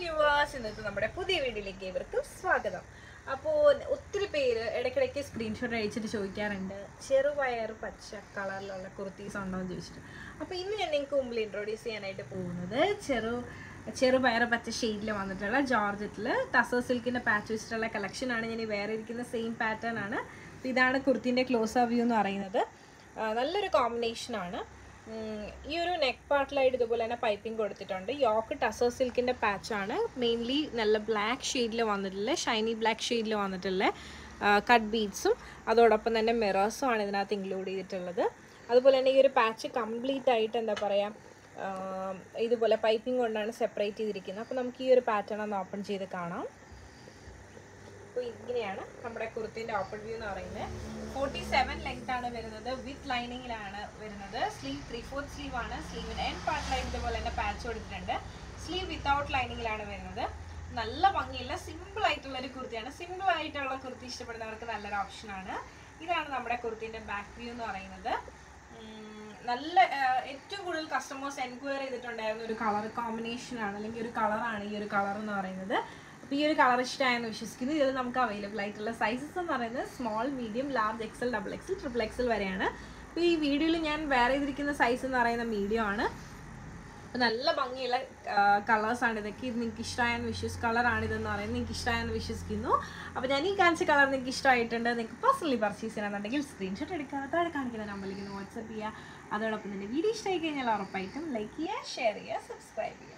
viewers ഇന്നത്തെ നമ്മുടെ പുതിയ വീഡിയോയിലേക്ക് ഇവർക്ക് സ്വാഗതം അപ്പോൾ ഒത്തിരി പേര് ഇടയ്ക്കിടയ്ക്ക് സ്ക്രീൻഷോട്ട് അയച്ചിട്ട് ചോദിക്കാറുണ്ട് ചെറുപയർ പച്ച കളറിലുള്ള കുർത്തീസ് ഉണ്ടോ എന്ന് ചോദിച്ചിട്ട് അപ്പോൾ ഇന്ന് ഞാൻ നിങ്ങൾക്ക് മുമ്പിൽ ഇൻട്രൊഡ്യൂസ് ചെയ്യാനായിട്ട് പോകുന്നത് ചെറു ചെറുപയർ പച്ച ഷെയ്ഡിൽ വന്നിട്ടുള്ള ജോർജറ്റിൽ ടസർ സിൽക്കിൻ്റെ പാച്ച് വെച്ചിട്ടുള്ള കളക്ഷനാണ് ഞാൻ ഈ വേറെ ഇരിക്കുന്ന സെയിം പാറ്റേൺ ആണ് അപ്പോൾ ഇതാണ് കുർത്തിൻ്റെ ക്ലോസ് വ്യൂ എന്ന് പറയുന്നത് ആ, നല്ലൊരു കോമ്പിനേഷനാണ് ഉം, ഈ ഒരു നെക്ക് പാർട്ടിലായിട്ട് ഇതുപോലെ തന്നെ പൈപ്പിംഗ് കൊടുത്തിട്ടുണ്ട് യോക്ക് ടസർ സിൽക്കിൻ്റെ പാച്ചാണ് മെയിൻലി നല്ല ബ്ലാക്ക് ഷെയ്ഡിൽ വന്നിട്ടുള്ള ഷൈനി ബ്ലാക്ക് ഷെയ്ഡിൽ വന്നിട്ടുള്ള കട്ട് ബീഡ്സും അതോടൊപ്പം തന്നെ മിറേഴ്സും ആണ് ഇതിനകത്ത് ഇൻക്ലൂഡ് ചെയ്തിട്ടുള്ളത് അതുപോലെ തന്നെ ഈ ഒരു പാച്ച് കംപ്ലീറ്റ് ആയിട്ട് എന്താ പറയുക ഇതുപോലെ പൈപ്പിംഗ് കൊണ്ടാണ് സെപ്പറേറ്റ് ചെയ്തിരിക്കുന്നത് അപ്പോൾ നമുക്ക് ഈ ഒരു പാറ്റേൺ ഒന്ന് ഓപ്പൺ ചെയ്ത് കാണാം അപ്പോൾ ഇങ്ങനെയാണ് നമ്മുടെ കുർത്തിന്റെ ഓപ്പൺ വ്യൂ എന്ന് പറയുന്നത് ഫോർട്ടി സെവൻ ലെങ്ത് ആണ് വരുന്നത് വിത്ത് ലൈനിങ്ങിലാണ് വരുന്നത് സ്ലീവ് ത്രീ ഫോർത്ത് സ്ലീവ് ആണ് സ്ലീവിന്റെ എൻഡ് പാർട്ടിലായിട്ട് ഇതുപോലെ തന്നെ പാച്ച് കൊടുത്തിട്ടുണ്ട് സ്ലീവ് വിത്തൗട്ട് ലൈനിങ്ങിലാണ് വരുന്നത് നല്ല ഭംഗിയുള്ള സിമ്പിൾ ആയിട്ടുള്ള ഒരു കുർത്തിയാണ് സിമ്പിൾ ആയിട്ടുള്ള കുർത്തി ഇഷ്ടപ്പെടുന്നവർക്ക് നല്ലൊരു ഓപ്ഷനാണ് ഇതാണ് നമ്മുടെ കുർത്തിന്റെ ബാക്ക് വ്യൂ എന്ന് പറയുന്നത് ഉം, നല്ല ആ, ഏറ്റവും കൂടുതൽ കസ്റ്റമേഴ്സ് എൻക്വയറി ചെയ്തിട്ടുണ്ടായിരുന്ന ഒരു കളർ കോമ്പിനേഷൻ ആണ് അല്ലെങ്കിൽ ഒരു കളറാണ് ഈ ഒരു കളർ എന്ന് പറയുന്നത് അപ്പോൾ ഈ ഒരു കളർ ഇഷ്ടമായെന്ന് വിശ്വസിക്കുന്നു ഇതിൽ നമുക്ക് അവൈലബിൾ ആയിട്ടുള്ള സൈസസ് എന്ന് പറയുന്നത് small medium large XL double XL triple XL വരെയാണ് അപ്പോൾ ഈ വീഡിയോയിൽ ഞാൻ വേറെ ചെയ്തിരിക്കുന്ന സൈസ് എന്ന് പറയുന്ന മീഡിയം ആണ് അപ്പോൾ നല്ല ഭംഗിയുള്ള കളേഴ്സാണ് ഇതൊക്കെ ഇത് നിങ്ങൾക്ക് ഇഷ്ടമായെന്ന് വിശ്വസ് കളറാണ് ഇതെന്ന് പറയുന്നത് നിങ്ങൾക്ക് ഇഷ്ടമായെന്ന് വിശ്വസിക്കുന്നു അപ്പോൾ ഞാൻ ഈ കാണിച്ച കളർ നിങ്ങൾക്ക് ഇഷ്ടമായിട്ടുണ്ട് നിങ്ങൾക്ക് പേഴ്സണലി പർച്ചേസ് ചെയ്യണമെന്നുണ്ടെങ്കിൽ സ്ക്രീൻഷോട്ട് എടുക്കുക താഴെ കാണിക്കുന്ന നമ്പറിലേക്ക് വാട്സപ്പ് ചെയ്യുക അതോടൊപ്പം തന്നെ വീഡിയോ ഇഷ്ടമായി കഴിഞ്ഞാൽ ഉറപ്പായിട്ടും ലൈക്ക് ചെയ്യുക ഷെയർ ചെയ്യുക സബ്സ്ക്രൈബ് ചെയ്യുക